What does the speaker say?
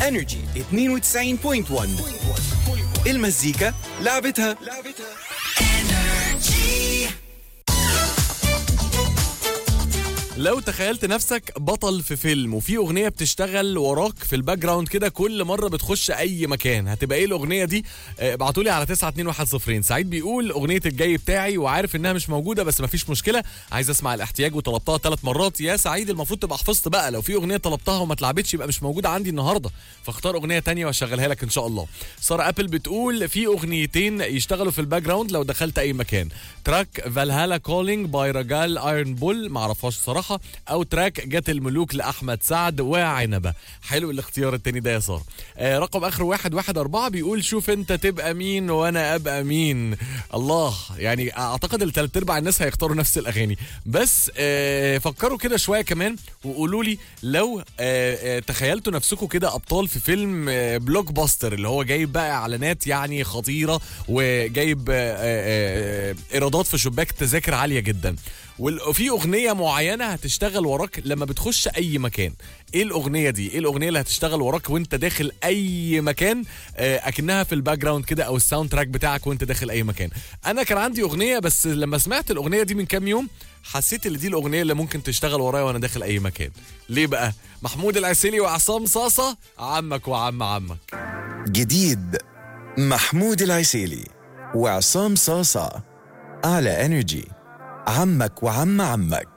انرجي 92.1 المزيكا لعبتها لو تخيلت نفسك بطل في فيلم وفي اغنيه بتشتغل وراك في الباك جراوند كده كل مره بتخش اي مكان هتبقى ايه الاغنيه دي ابعتوا لي على 92110 سعيد بيقول اغنيه الجاي بتاعي وعارف انها مش موجوده بس مفيش مشكله عايز اسمع الاحتياج وطلبتها ثلاث مرات يا سعيد المفروض تبقى حفظت بقى لو في اغنيه طلبتها وما اتلعبتش يبقى مش موجوده عندي النهارده فاختار اغنيه تانية واشغلها لك ان شاء الله ساره ابل بتقول في اغنيتين يشتغلوا في الباك جراوند لو دخلت اي مكان تراك فالهالا كولينج باي رجال ايرون بول معرفهاش صراحه او تراك جت الملوك لاحمد سعد وعنبه حلو الاختيار التاني ده يا ساره آه رقم اخر واحد واحد اربعة بيقول شوف انت تبقى مين وانا ابقى مين الله يعني اعتقد الثلاث ارباع الناس هيختاروا نفس الاغاني بس آه فكروا كده شويه كمان وقولوا لي لو آه آه تخيلتوا نفسكم كده ابطال في فيلم آه بلوك باستر اللي هو جايب بقى اعلانات يعني خطيره وجايب آه آه آه ايرادات في شباك تذاكر عاليه جدا وفي اغنيه معينه هتشتغل وراك لما بتخش اي مكان ايه الاغنيه دي ايه الاغنيه اللي هتشتغل وراك وانت داخل اي مكان آه اكنها في الباك جراوند كده او الساوند تراك بتاعك وانت داخل اي مكان انا كان عندي اغنيه بس لما سمعت الاغنيه دي من كام يوم حسيت ان دي الاغنيه اللي ممكن تشتغل ورايا وانا داخل اي مكان ليه بقى محمود العسيلي وعصام صاصه عمك وعم عمك جديد محمود العسيلي وعصام صاصة على انرجي عمك وعم عمك